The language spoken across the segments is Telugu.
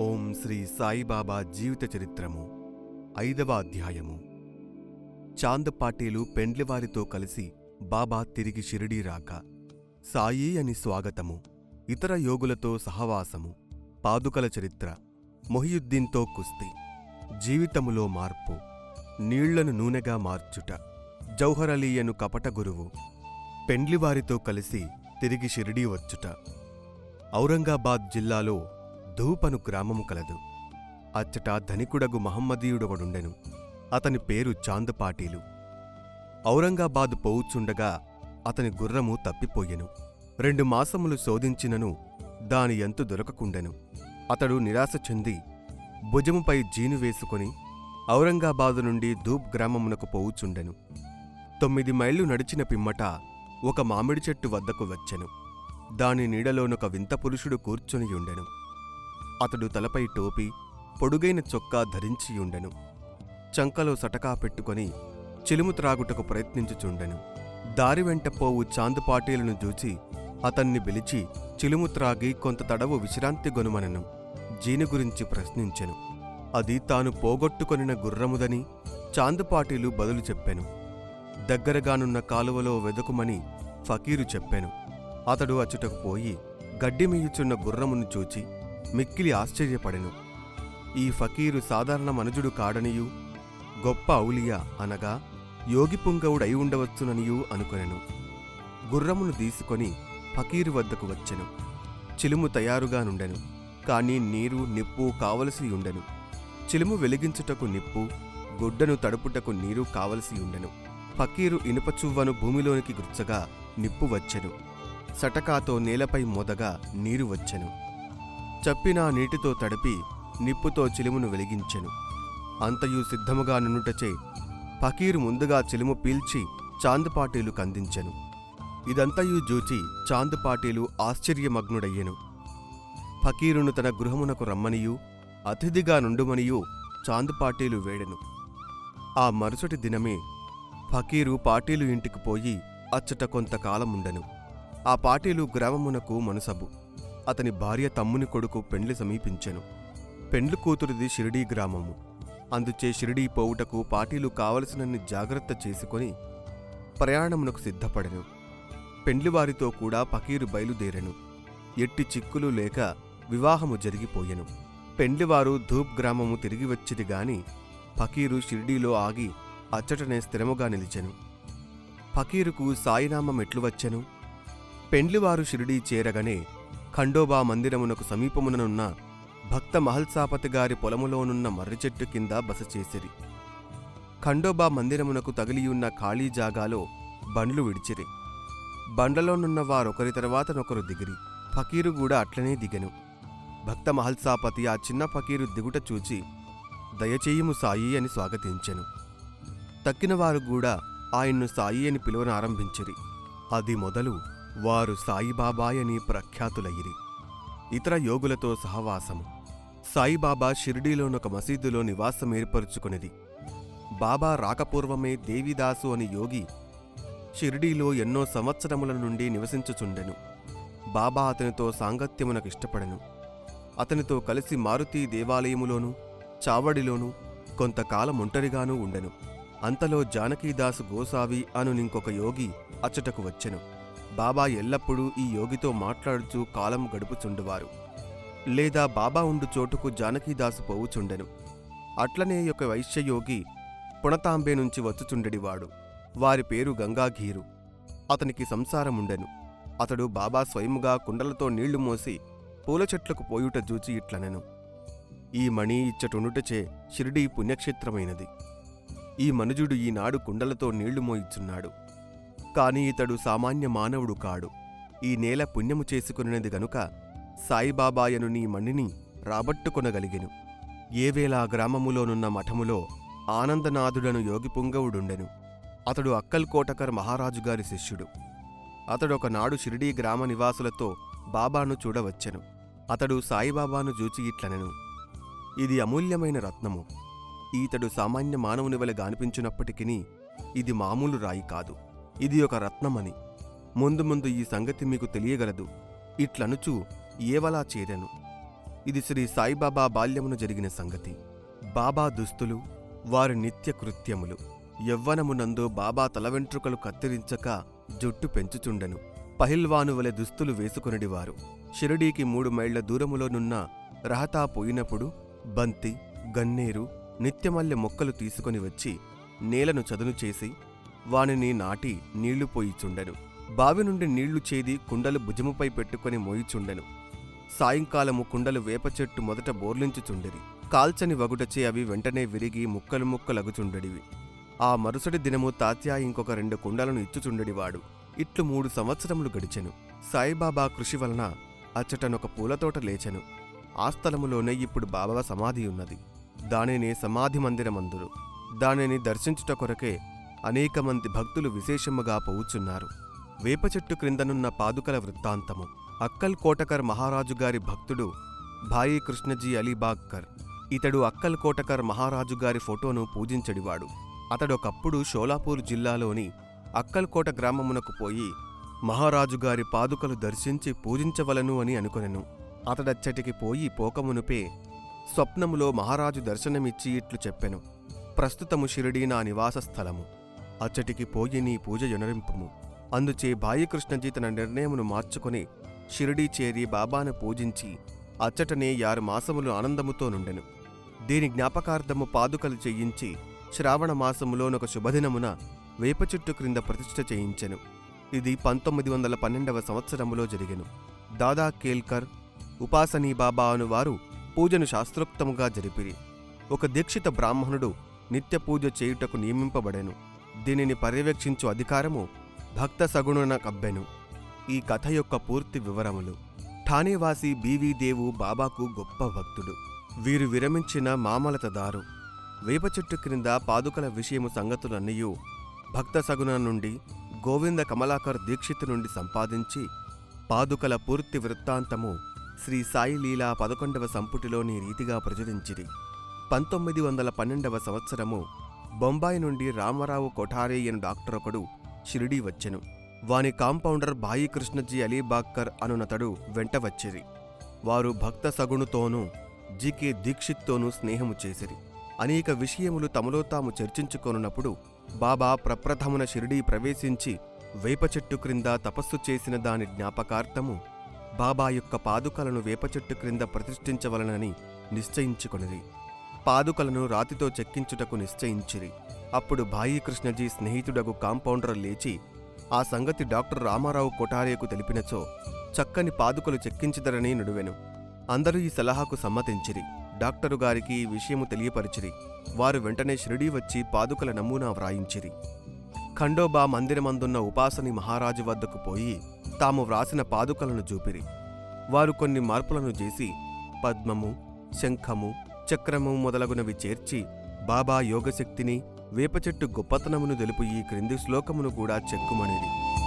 ఓం శ్రీ సాయిబాబా జీవిత చరిత్రము ఐదవ అధ్యాయము చాంద్ పాటీలు పెండ్లివారితో కలిసి బాబా తిరిగి షిరిడీ రాక సాయి అని స్వాగతము ఇతర యోగులతో సహవాసము పాదుకల చరిత్ర మొహియుద్దీన్తో కుస్తీ జీవితములో మార్పు నీళ్లను నూనెగా మార్చుట జౌహరలీయను కపట గురువు పెండ్లివారితో కలిసి తిరిగి షిరిడీ వచ్చుట ఔరంగాబాద్ జిల్లాలో ధూపను గ్రామము కలదు అచ్చట ధనికుడగు మహమ్మదీయుడొకడుండెను అతని పేరు చాంద్ పాటీలు ఔరంగాబాద్ పోవుచుండగా అతని గుర్రము తప్పిపోయెను రెండు మాసములు శోధించినను దాని ఎంతు దొరకకుండెను అతడు నిరాశ చెంది భుజముపై జీను వేసుకొని ఔరంగాబాదు నుండి ధూప్ గ్రామమునకు పోవుచుండెను తొమ్మిది మైళ్ళు నడిచిన పిమ్మట ఒక మామిడి చెట్టు వద్దకు వచ్చెను దాని నీడలోనొక వింత పురుషుడు కూర్చొనియుండెను అతడు తలపై టోపీ పొడుగైన చొక్కా ధరించియుండెను చంకలో సటకా పెట్టుకొని చిలుము త్రాగుటకు ప్రయత్నించుచుండెను దారి వెంట పోవు చాందుపాటీలను చూచి అతన్ని పిలిచి చిలుము త్రాగి కొంత తడవు విశ్రాంతి గొనుమనను జీని గురించి ప్రశ్నించెను అది తాను పోగొట్టుకొనిన గుర్రముదని చాందుపాటీలు బదులు చెప్పెను దగ్గరగానున్న కాలువలో వెదుకుమని ఫకీరు చెప్పెను అతడు అచ్చుటకు పోయి గడ్డి మేయుచున్న గుర్రమును చూచి మిక్కిలి ఆశ్చర్యపడెను ఈ ఫకీరు సాధారణ మనుజుడు కాడనియు గొప్ప ఔలియా అనగా యోగి పుంగవుడై ఉండవచ్చుననియూ అనుకొనెను గుర్రమును తీసుకొని ఫకీరు వద్దకు వచ్చెను చిలుము తయారుగా నుండెను కాని నీరు నిప్పు కావలసి ఉండెను చిలుము వెలిగించుటకు నిప్పు గుడ్డను తడుపుటకు నీరు కావలసి ఉండెను ఫకీరు ఇనుప చువ్వను భూమిలోనికి గుర్చగా నిప్పు వచ్చెను సటకాతో నేలపై మొదగా నీరు వచ్చెను చప్పిన నీటితో తడిపి నిప్పుతో చిలుమును వెలిగించెను అంతయు సిద్ధముగా నునుటచే ఫకీరు ముందుగా చిలుము పీల్చి చాందుపాటీలు కందించెను ఇదంతయు జూచి చాందుపాటీలు ఆశ్చర్యమగ్నుడయ్యెను ఫకీరును తన గృహమునకు రమ్మనియు అతిథిగా నుండుమనియు చాందుపాటీలు వేడెను ఆ మరుసటి దినమే ఫకీరు పాటీలు ఇంటికి పోయి అచ్చట కొంతకాలముండెను ఆ పాటీలు గ్రామమునకు మనసబు అతని భార్య తమ్ముని కొడుకు పెండ్లి సమీపించెను పెండ్లు కూతురిది షిరిడీ గ్రామము అందుచే షిరిడీ పోవుటకు పాటీలు కావలసినన్ని జాగ్రత్త చేసుకొని ప్రయాణమునకు సిద్ధపడెను పెండ్లివారితో కూడా పకీరు బయలుదేరెను ఎట్టి చిక్కులు లేక వివాహము జరిగిపోయెను పెండ్లివారు ధూప్ గ్రామము తిరిగి వచ్చిది గాని ఫకీరు షిరిడీలో ఆగి అచ్చటనే స్థిరముగా నిలిచెను ఫకీరుకు సాయినామం ఎట్లు వచ్చెను పెండ్లివారు షిరిడీ చేరగనే ఖండోబా మందిరమునకు సమీపముననున్న భక్త మహల్సాపతి గారి పొలములోనున్న మర్రి చెట్టు కింద బస చేసిరి ఖండోబా మందిరమునకు తగిలియున్న ఖాళీ జాగాలో బండ్లు విడిచిరి బండ్లలోనున్న వారొకరి తర్వాతనొకరు దిగిరి ఫకీరు కూడా అట్లనే దిగెను భక్త మహల్సాపతి ఆ చిన్న ఫకీరు దిగుట చూచి దయచేయుము సాయి అని స్వాగతించెను తక్కినవారు కూడా ఆయన్ను సాయి అని పిలువనారంభించిరి అది మొదలు వారు సాయిబాబాయని ప్రఖ్యాతులయ్యిరి ఇతర యోగులతో సహవాసము సాయిబాబా షిరిడీలోనొక మసీదులో నివాసం ఏర్పరుచుకునేది బాబా రాకపూర్వమే దేవిదాసు అని యోగి షిరిడీలో ఎన్నో సంవత్సరముల నుండి నివసించుచుండెను బాబా అతనితో సాంగత్యమునకు ఇష్టపడెను అతనితో కలిసి మారుతీ దేవాలయములోనూ చావడిలోనూ కొంతకాలం ఒంటరిగానూ ఉండెను అంతలో జానకీదాసు గోసావి అను ఇంకొక యోగి అచ్చటకు వచ్చెను బాబా ఎల్లప్పుడూ ఈ యోగితో మాట్లాడుచూ కాలం గడుపుచుండువారు లేదా బాబా ఉండు చోటుకు జానకీదాసు పోవుచుండెను అట్లనే ఒక వైశ్యయోగి పుణతాంబే నుంచి వచ్చుచుండెడివాడు వారి పేరు గంగాఘీరు అతనికి సంసారముండెను అతడు బాబా స్వయముగా కుండలతో నీళ్లు మోసి పూల చెట్లకు పోయుట జూచి ఇట్లనెను ఈ మణి ఇచ్చటుండుటచే షిరిడీ పుణ్యక్షేత్రమైనది ఈ మనుజుడు ఈనాడు కుండలతో నీళ్లు మోయిచున్నాడు కాని ఇతడు సామాన్య మానవుడు కాడు ఈ నేల పుణ్యము చేసుకున్నది గనుక సాయిబాబాయను నీ మణిని రాబట్టుకొనగలిగెను ఏవేళ గ్రామములోనున్న మఠములో ఆనందనాథుడను యోగి పుంగవుడుండెను అతడు అక్కల్ కోటకర్ మహారాజుగారి శిష్యుడు అతడొకనాడు షిరిడీ గ్రామ నివాసులతో బాబాను చూడవచ్చెను అతడు సాయిబాబాను జూచి ఇట్లనెను ఇది అమూల్యమైన రత్నము ఈతడు సామాన్య మానవుని వలె గానిపించినప్పటికీ ఇది మామూలు రాయి కాదు ఇది ఒక రత్నమని ముందు ముందు ఈ సంగతి మీకు తెలియగలదు ఇట్లనుచు ఏవలా చేరెను ఇది శ్రీ సాయిబాబా బాల్యమును జరిగిన సంగతి బాబా దుస్తులు వారి నిత్య కృత్యములు యవ్వనమునందు బాబా తల వెంట్రుకలు కత్తిరించక జుట్టు పెంచుచుండెను పహిల్వాను వలె దుస్తులు వేసుకొనిడివారు షిరిడీకి మూడు మైళ్ల దూరములోనున్న రహతా పోయినప్పుడు బంతి గన్నేరు నిత్యమల్లె మొక్కలు తీసుకొని వచ్చి నేలను చదును చేసి వానిని నాటి నీళ్లు పోయిచుండెను బావి నుండి నీళ్లు చేది కుండలు భుజముపై పెట్టుకొని మోయిచుండెను సాయంకాలము కుండలు వేప చెట్టు మొదట బోర్లించుచుండెది కాల్చని వగుటచే అవి వెంటనే విరిగి ముక్కలు ముక్కలగుచుండెడివి ఆ మరుసటి దినము తాత్యా ఇంకొక రెండు కుండలను ఇచ్చుచుండెడివాడు ఇట్లు మూడు సంవత్సరములు గడిచెను సాయిబాబా కృషి వలన అచ్చటనొక పూలతోట లేచెను ఆ స్థలములోనే ఇప్పుడు బాబా సమాధి ఉన్నది దానిని సమాధి మందిరమందురు దానిని దర్శించుట కొరకే అనేక మంది భక్తులు విశేషముగా పోవుచున్నారు వేప చెట్టు క్రిందనున్న పాదుకల వృత్తాంతము అక్కల్ కోటకర్ మహారాజు గారి భక్తుడు భాయి కృష్ణజీ అలీబాగ్కర్ ఇతడు అక్కల్ కోటకర్ మహారాజు గారి ఫోటోను పూజించడివాడు అతడొకప్పుడు షోలాపూర్ జిల్లాలోని అక్కల్కోట గ్రామమునకు పోయి మహారాజు గారి పాదుకలు దర్శించి పూజించవలను అని అనుకొనెను అతడచ్చటికి పోయి పోకమునుపే స్వప్నములో మహారాజు దర్శనమిచ్చి ఇట్లు చెప్పెను ప్రస్తుతము షిరిడీ నా నివాస స్థలము అచ్చటికి పోయి నీ పూజ యొనరింపుము అందుచే బాయికృష్ణజీ తన నిర్ణయమును మార్చుకొని షిరిడీ చేరి బాబాను పూజించి అచ్చటనే యారు మాసములు ఆనందముతో నుండెను దీని జ్ఞాపకార్థము పాదుకలు చేయించి శ్రావణ మాసములోనొక శుభదినమున వేప చెట్టు క్రింద ప్రతిష్ఠ చేయించెను ఇది పంతొమ్మిది వందల పన్నెండవ సంవత్సరములో జరిగెను దాదా కేల్కర్ ఉపాసనీ బాబా అనువారు పూజను శాస్త్రోక్తముగా జరిపిరి ఒక దీక్షిత బ్రాహ్మణుడు నిత్య పూజ చేయుటకు నియమింపబడెను దీనిని పర్యవేక్షించు అధికారము భక్త సగుణున కబ్బెను ఈ కథ యొక్క పూర్తి వివరములు ఠానేవాసి బీవీ దేవు బాబాకు గొప్ప భక్తుడు వీరు విరమించిన మామలతదారు వేప చెట్టు క్రింద పాదుకల విషయము సంగతులన్నయూ భక్త సగుణ నుండి గోవింద కమలాకర్ దీక్షితు నుండి సంపాదించి పాదుకల పూర్తి వృత్తాంతము శ్రీ సాయి లీలా పదకొండవ సంపుటిలోని రీతిగా ప్రచురించిరి పంతొమ్మిది వందల పన్నెండవ సంవత్సరము బొంబాయి నుండి రామారావు కొఠారే అను డాక్టర్ ఒకడు షిరిడీ వచ్చెను వాని కాంపౌండర్ బాయి కృష్ణజీ అలీబాక్కర్ అనునతడు వెంట వచ్చిరి వారు భక్త సగుణుతోనూ జీకే దీక్షిత్తోనూ స్నేహము చేసిరి అనేక విషయములు తమలో తాము చర్చించుకొనున్నప్పుడు బాబా ప్రప్రథమున షిరిడీ ప్రవేశించి వేప చెట్టు క్రింద తపస్సు చేసిన దాని జ్ఞాపకార్థము బాబా యొక్క పాదుకలను వేప చెట్టు క్రింద ప్రతిష్ఠించవలనని నిశ్చయించుకొనిరి పాదుకలను రాతితో చెక్కించుటకు నిశ్చయించిరి అప్పుడు భాయి కృష్ణజీ స్నేహితుడగు కాంపౌండర్ లేచి ఆ సంగతి డాక్టర్ రామారావు కొఠారేకు తెలిపినచో చక్కని పాదుకలు చెక్కించిదరని నుడివెను అందరూ ఈ సలహాకు సమ్మతించిరి డాక్టరు గారికి ఈ విషయము తెలియపరిచిరి వారు వెంటనే షిరిడీ వచ్చి పాదుకల నమూనా వ్రాయించిరి ఖండోబా మందిరమందున్న ఉపాసని మహారాజు వద్దకు పోయి తాము వ్రాసిన పాదుకలను చూపిరి వారు కొన్ని మార్పులను చేసి పద్మము శంఖము చక్రము మొదలగునవి చేర్చి బాబా యోగశక్తిని వేప చెట్టు గొప్పతనమును తెలుపు ఈ క్రింది శ్లోకమును కూడా చెక్కుమనిది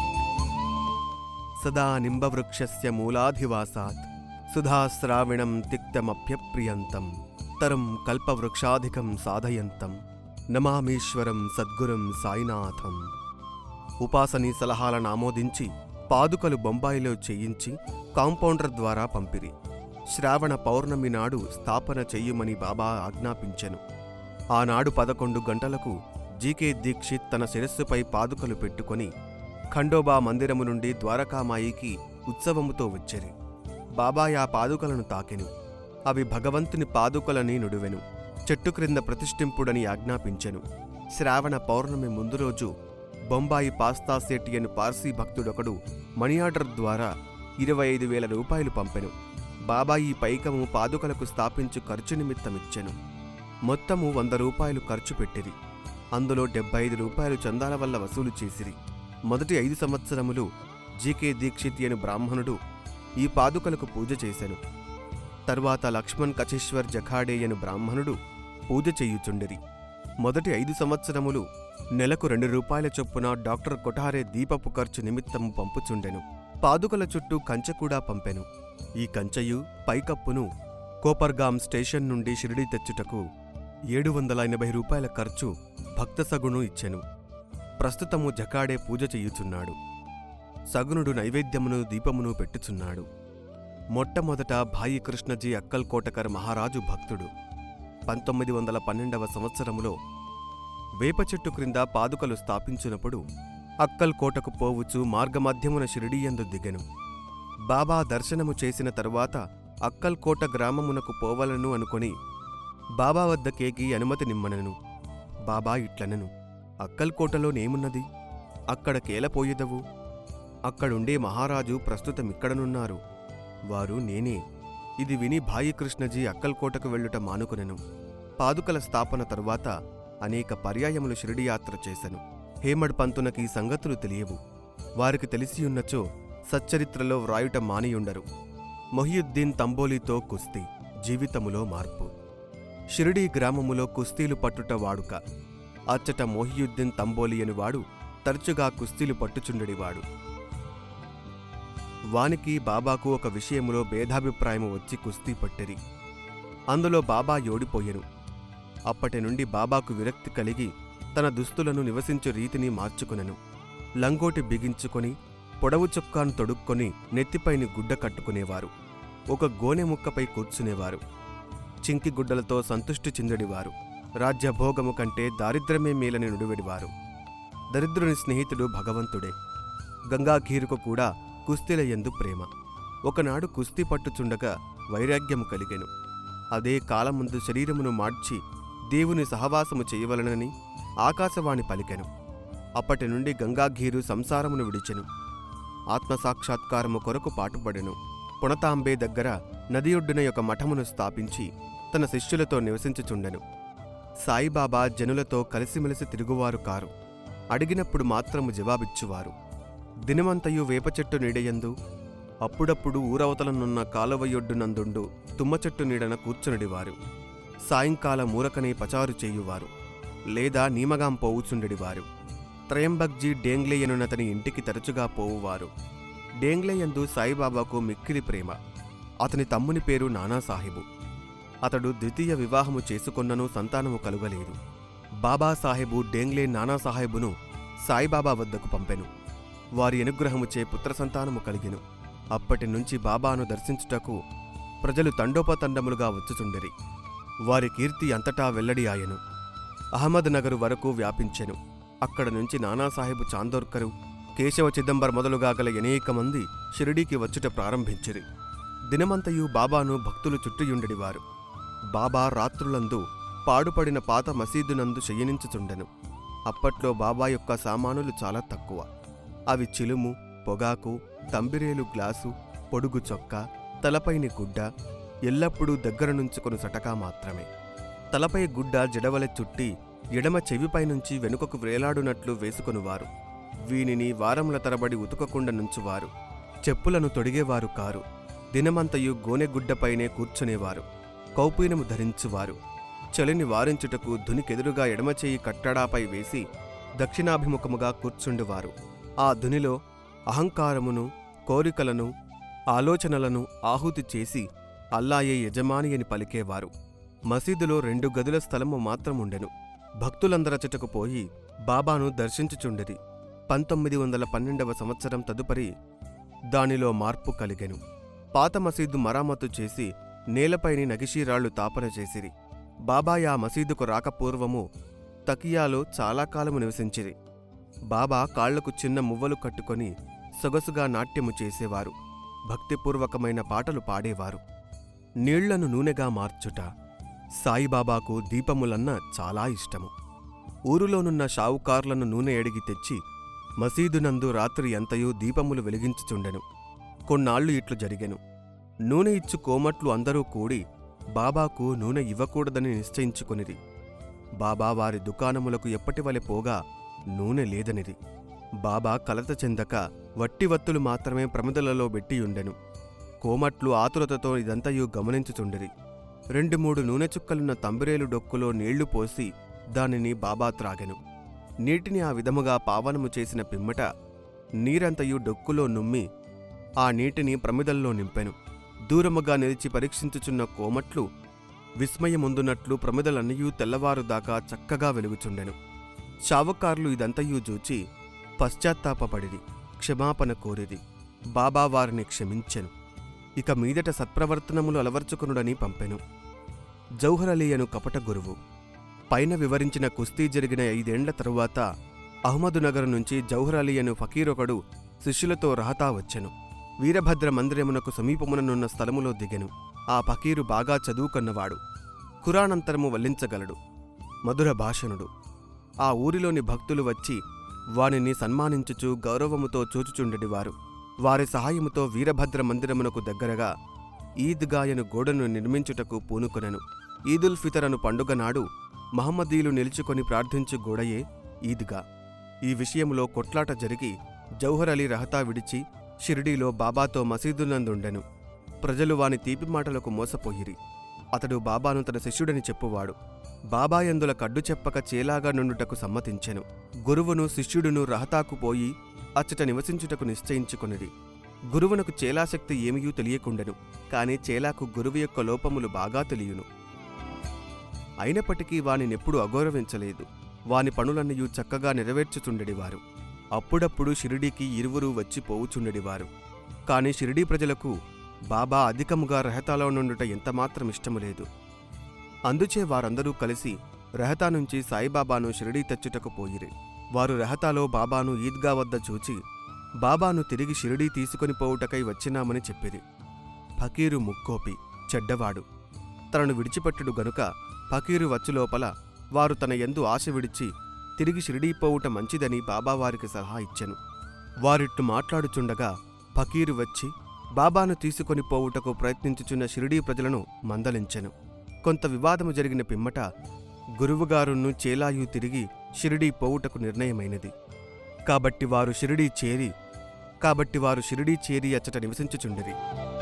సదా నింబవృక్షస్య మూలాధివాసాత్ సుధాశ్రావిణం తిక్తమప్యప్రియంతం తరం కల్పవృక్షాధికం సాధయంతం నమామీశ్వరం సద్గురం సాయినాథం ఉపాసనీ సలహాలను ఆమోదించి పాదుకలు బొంబాయిలో చేయించి కాంపౌండర్ ద్వారా పంపిరి శ్రావణ పౌర్ణమి నాడు స్థాపన చెయ్యుమని బాబా ఆజ్ఞాపించెను ఆనాడు పదకొండు గంటలకు జీకే దీక్షిత్ తన శిరస్సుపై పాదుకలు పెట్టుకొని ఖండోబా మందిరము నుండి ద్వారకామాయికి ఉత్సవముతో వచ్చెరి బాబాయ్ ఆ పాదుకలను తాకెను అవి భగవంతుని పాదుకలని నుడివెను చెట్టు క్రింద ప్రతిష్ఠింపుడని ఆజ్ఞాపించెను శ్రావణ పౌర్ణమి ముందు రోజు బొంబాయి పాస్తా శెట్టి అని పార్సీ భక్తుడొకడు మనీ ఆర్డర్ ద్వారా ఇరవై ఐదు వేల రూపాయలు పంపెను బాబా ఈ పైకము పాదుకలకు స్థాపించు ఖర్చు నిమిత్తమిచ్చెను మొత్తము వంద రూపాయలు ఖర్చు పెట్టిరి అందులో డెబ్బై ఐదు రూపాయలు చందాల వల్ల వసూలు చేసిరి మొదటి ఐదు సంవత్సరములు జీకే దీక్షిత్ అను బ్రాహ్మణుడు ఈ పాదుకలకు పూజ చేశాను తర్వాత లక్ష్మణ్ కచేశ్వర్ జఖాడే అను బ్రాహ్మణుడు పూజ చేయుచుండిరి మొదటి ఐదు సంవత్సరములు నెలకు రెండు రూపాయల చొప్పున డాక్టర్ కొఠారే దీపపు ఖర్చు నిమిత్తము పంపుచుండెను పాదుకల చుట్టూ కంచె కూడా పంపెను ఈ కంచెయు పైకప్పును కోపర్గాం స్టేషన్ నుండి షిరిడీ తెచ్చుటకు ఏడు వందల ఎనభై రూపాయల ఖర్చు భక్త సగును ఇచ్చెను ప్రస్తుతము జకాడే పూజ చెయ్యుచున్నాడు సగునుడు నైవేద్యమును దీపమును పెట్టుచున్నాడు మొట్టమొదట భాయి కృష్ణజీ అక్కల్ కోటకర్ మహారాజు భక్తుడు పంతొమ్మిది వందల పన్నెండవ సంవత్సరములో వేప చెట్టు క్రింద పాదుకలు స్థాపించినప్పుడు అక్కల్ కోటకు పోవుచు మార్గమధ్యమున షిరిడీయందు దిగెను బాబా దర్శనము చేసిన తరువాత అక్కల్ కోట గ్రామమునకు పోవలను అనుకొని బాబా వద్దకేకి అనుమతి నిమ్మనను బాబా ఇట్లనను అక్కల్ కోటలోనేమున్నది అక్కడ కేలపోయేదవు అక్కడుండే మహారాజు ప్రస్తుతమిక్కడనున్నారు వారు నేనే ఇది విని భాయి కృష్ణజీ అక్కల్కోటకు వెళ్ళుట మానుకొనెను పాదుకల స్థాపన తరువాత అనేక పర్యాయములు షిరిడియాత్ర చేశను హేమడ్ పంతునకి ఈ సంగతులు తెలియవు వారికి తెలిసియున్నచో సచ్చరిత్రలో వ్రాయుట మానియుండరు మొహియుద్దీన్ తంబోలీతో కుస్తీ జీవితములో మార్పు షిరిడీ గ్రామములో కుస్తీలు పట్టుట వాడుక అచ్చట మొహియుద్దీన్ తంబోలి వాడు తరచుగా కుస్తీలు పట్టుచుండెడివాడు వానికి బాబాకు ఒక విషయములో భేదాభిప్రాయము వచ్చి కుస్తీ పట్టిరి అందులో బాబా ఓడిపోయెను అప్పటి నుండి బాబాకు విరక్తి కలిగి తన దుస్తులను నివసించు రీతిని మార్చుకొనెను లంగోటి బిగించుకొని పొడవు చొక్కాను తొడుక్కొని నెత్తిపైని గుడ్డ కట్టుకునేవారు ఒక గోనె ముక్కపై కూర్చునేవారు చింకి గుడ్డలతో సంతుష్టి చెందడివారు రాజ్యభోగము కంటే దారిద్ర్యమే మేలని నుడివెడివారు దరిద్రుని స్నేహితుడు భగవంతుడే గంగాఖీరుకు కూడా కుస్తీల యందు ప్రేమ ఒకనాడు కుస్తీ పట్టుచుండగా వైరాగ్యము కలిగెను అదే కాలముందు శరీరమును మార్చి దేవుని సహవాసము చేయవలనని ఆకాశవాణి పలికెను అప్పటి నుండి గంగాఘీరు సంసారమును విడిచెను ఆత్మసాక్షాత్కారము కొరకు పాటుపడెను పుణతాంబే దగ్గర నది ఒడ్డున యొక్క మఠమును స్థాపించి తన శిష్యులతో నివసించుచుండెను సాయిబాబా జనులతో కలిసిమెలిసి తిరుగువారు కారు అడిగినప్పుడు మాత్రము జవాబిచ్చువారు దినమంతయు వేప చెట్టు నీడయందు అప్పుడప్పుడు ఊరవతలనున్న కాలువయొడ్డునందుండు తుమ్మ చెట్టు నీడన కూర్చునడివారు సాయంకాలం ఊరకనే పచారు చేయువారు లేదా నీమగాం పోవుచుండెడివారు త్రయంబక్జీ డేంగ్లేయనునతని ఇంటికి తరచుగా పోవువారు డేంగ్లేయందు సాయిబాబాకు మిక్కిలి ప్రేమ అతని తమ్ముని పేరు నానాసాహిబు అతడు ద్వితీయ వివాహము చేసుకొన్ననూ సంతానము కలుగలేదు బాబాసాహెబు డేంగ్లే నానాసాహెబును సాయిబాబా వద్దకు పంపెను వారి అనుగ్రహముచే పుత్ర సంతానము కలిగెను అప్పటి నుంచి బాబాను దర్శించుటకు ప్రజలు తండోపతండములుగా వచ్చుచుండిరి వారి కీర్తి అంతటా వెల్లడి ఆయను అహ్మద్ నగరు వరకు వ్యాపించెను అక్కడ నుంచి నానాసాహెబు చాందోర్కరు కేశవ చిదంబర్ మొదలుగా గల అనేక మంది షిరిడీకి వచ్చుట ప్రారంభించిరి దినమంతయు బాబాను భక్తులు చుట్టియుండెడివారు బాబా రాత్రులందు పాడుపడిన పాత మసీదునందు శయనించుచుండెను అప్పట్లో బాబా యొక్క సామానులు చాలా తక్కువ అవి చిలుము పొగాకు తంబిరేలు గ్లాసు పొడుగు చొక్కా తలపైని గుడ్డ ఎల్లప్పుడూ దగ్గర నుంచుకొని సటకా మాత్రమే తలపై గుడ్డ జడవలె చుట్టి ఎడమ చెవిపై నుంచి వెనుకకు వేలాడునట్లు వేసుకొనువారు వీనిని వారముల తరబడి ఉతుకకుండా నుంచువారు చెప్పులను తొడిగేవారు కారు దినమంతయు గోనెగుడ్డపైనే కూర్చునేవారు కౌపీనము ధరించువారు చలిని వారించుటకు ధునికెదురుగా ఎడమచేయి కట్టడాపై వేసి దక్షిణాభిముఖముగా కూర్చుండువారు ఆ ధునిలో అహంకారమును కోరికలను ఆలోచనలను ఆహుతి చేసి అల్లాయే యజమాని అని పలికేవారు మసీదులో రెండు గదుల స్థలము మాత్రముండెను భక్తులందరచటకు పోయి బాబాను దర్శించుచుండిరి పంతొమ్మిది వందల పన్నెండవ సంవత్సరం తదుపరి దానిలో మార్పు కలిగెను పాత మసీదు మరామతు చేసి నేలపైని నగిషీరాళ్లు తాపన చేసిరి బాబాయ్ ఆ మసీదుకు రాకపూర్వము తకియాలో చాలా కాలము నివసించిరి బాబా కాళ్లకు చిన్న మువ్వలు కట్టుకొని సొగసుగా నాట్యము చేసేవారు భక్తిపూర్వకమైన పాటలు పాడేవారు నీళ్లను నూనెగా మార్చుట సాయిబాబాకు దీపములన్న చాలా ఇష్టము ఊరులోనున్న షావుకార్లను నూనె ఎడిగి తెచ్చి మసీదునందు రాత్రి ఎంతయో దీపములు వెలిగించుచుండెను కొన్నాళ్లు ఇట్లు జరిగెను నూనె ఇచ్చు కోమట్లు అందరూ కూడి బాబాకు నూనె ఇవ్వకూడదని నిశ్చయించుకొనిరి బాబా వారి దుకాణములకు ఎప్పటివలె పోగా నూనె లేదనిది బాబా కలత చెందక వట్టివత్తులు మాత్రమే ప్రమిదలలో బెట్టియుండెను కోమట్లు ఆతురతతో ఇదంతయు గమనించుచుండిరి రెండు మూడు నూనె చుక్కలున్న తంబిరేలు డొక్కులో నీళ్లు పోసి దానిని బాబా త్రాగెను నీటిని ఆ విధముగా పావనము చేసిన పిమ్మట నీరంతయు డొక్కులో నుమ్మి ఆ నీటిని ప్రమిదల్లో నింపెను దూరముగా నిలిచి పరీక్షించుచున్న కోమట్లు విస్మయముందునట్లు ప్రమిదలన్నయూ తెల్లవారుదాకా చక్కగా వెలుగుచుండెను షావుకార్లు ఇదంతయూ చూచి పశ్చాత్తాపపడిరి క్షమాపణ కోరిరి బాబా వారిని క్షమించెను ఇక మీదట సత్ప్రవర్తనములు అలవర్చుకునుడని పంపెను జౌహర్ అలీ అను కపట గురువు పైన వివరించిన కుస్తీ జరిగిన ఐదేండ్ల తరువాత అహ్మదునగర్ నుంచి జౌహర్ అలీ అను ఫకీరొకడు శిష్యులతో రహతా వచ్చెను వీరభద్ర మందిరమునకు సమీపముననున్న స్థలములో దిగెను ఆ ఫకీరు బాగా చదువుకున్నవాడు ఖురానంతరము వల్లించగలడు మధుర భాషణుడు ఆ ఊరిలోని భక్తులు వచ్చి వానిని సన్మానించుచు గౌరవముతో చూచుచుండెడివారు వారి సహాయముతో వీరభద్ర మందిరమునకు దగ్గరగా ఈద్గాయను గోడను నిర్మించుటకు పూనుకొనెను ఈదుల్ ఫితర్ అను పండుగ నాడు మహమ్మదీలు నిలుచుకొని ప్రార్థించు గోడయే ఈద్గా ఈ విషయంలో కొట్లాట జరిగి జౌహర్ అలీ రహతా విడిచి షిరిడీలో బాబాతో మసీదునందుండెను ప్రజలు వాని తీపి మాటలకు మోసపోయిరి అతడు బాబాను తన శిష్యుడని చెప్పువాడు బాబా ఎందుల కడ్డు చెప్పక చేలాగా నుండుటకు సమ్మతించెను గురువును శిష్యుడును రహతాకు పోయి అచ్చట నివసించుటకు నిశ్చయించుకొనిరి గురువునకు చేలాశక్తి ఏమియూ తెలియకుండెను కాని చేలాకు గురువు యొక్క లోపములు బాగా తెలియను అయినప్పటికీ వానినెప్పుడు అగౌరవించలేదు వాని పనులన్నయూ చక్కగా నెరవేర్చుచుండెడివారు అప్పుడప్పుడు షిరిడీకి ఇరువురు వచ్చి పోవుచుండెడివారు కాని షిరిడీ ప్రజలకు బాబా అధికముగా రహతాలో నుండుట ఎంతమాత్రం ఇష్టము లేదు అందుచే వారందరూ కలిసి రహతా నుంచి సాయిబాబాను షిరిడీ తెచ్చుటకు పోయిరి వారు రహతాలో బాబాను ఈద్గా వద్ద చూచి బాబాను తిరిగి షిరిడీ తీసుకొని పోవుటకై వచ్చినామని చెప్పిరి ఫకీరు ముక్కోపి చెడ్డవాడు తనను విడిచిపెట్టుడు గనుక ఫకీరు వచ్చులోపల వారు తన యందు ఆశ విడిచి తిరిగి షిరిడీ పోవుట మంచిదని బాబావారికి సలహా ఇచ్చెను వారిట్టు మాట్లాడుచుండగా ఫకీరు వచ్చి బాబాను తీసుకొని పోవుటకు ప్రయత్నించుచున్న షిరిడీ ప్రజలను మందలించెను కొంత వివాదము జరిగిన పిమ్మట గురువుగారును చేలాయు తిరిగి షిరిడీ పోవుటకు నిర్ణయమైనది కాబట్టి వారు షిరిడీ చేరి కాబట్టి వారు షిరిడీ చేరి అచ్చట నివసించుచుండిరి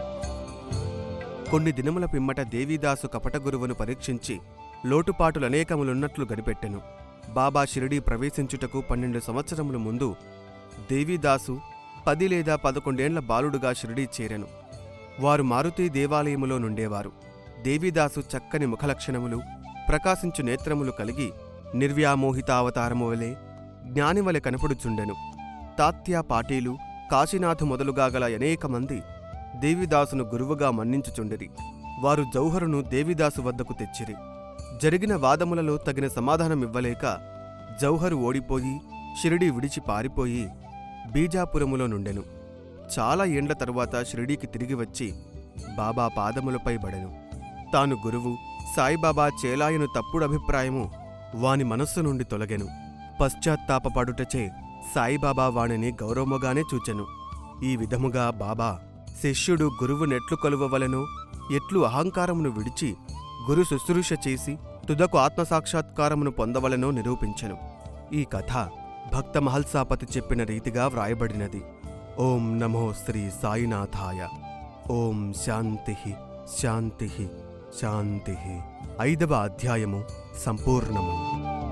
కొన్ని దినముల పిమ్మట దేవీదాసు కపట గురువును పరీక్షించి లోటుపాటులనేకములున్నట్లు గనిపెట్టెను బాబా షిరిడీ ప్రవేశించుటకు పన్నెండు సంవత్సరముల ముందు దేవీదాసు పది లేదా పదకొండేండ్ల బాలుడుగా షిరిడీ చేరెను వారు మారుతీ దేవాలయములో నుండేవారు దేవీదాసు చక్కని ముఖలక్షణములు ప్రకాశించు నేత్రములు కలిగి నిర్వ్యామోహిత అవతారము వలె జ్ఞానివలె కనపడుచుండెను తాత్యా పాటీలు కాశీనాథు మొదలుగా గల అనేక మంది దేవిదాసును గురువుగా మన్నించుచుండిరి వారు జౌహరును దేవిదాసు వద్దకు తెచ్చిరి జరిగిన వాదములలో తగిన సమాధానమివ్వలేక జౌహరు ఓడిపోయి షిరిడీ విడిచి పారిపోయి బీజాపురములో నుండెను చాలా ఏండ్ల తరువాత షిరిడీకి తిరిగి వచ్చి బాబా పాదములపై బడెను తాను గురువు సాయిబాబా చేలాయను తప్పుడు అభిప్రాయము వాని మనస్సు నుండి తొలగెను పశ్చాత్తాపపడుటచే సాయిబాబా వాణిని గౌరవముగానే చూచెను ఈ విధముగా బాబా శిష్యుడు గురువు నెట్లు కొలువవలెనో ఎట్లు అహంకారమును విడిచి గురు శుశ్రూష చేసి తుదకు ఆత్మసాక్షాత్కారమును పొందవలెనో నిరూపించెను ఈ కథ భక్త మహల్సాపతి చెప్పిన రీతిగా వ్రాయబడినది ఓం నమో శ్రీ సాయినాథాయ ఓం శాంతి శాంతి శాంతి ఐదవ అధ్యాయము సంపూర్ణము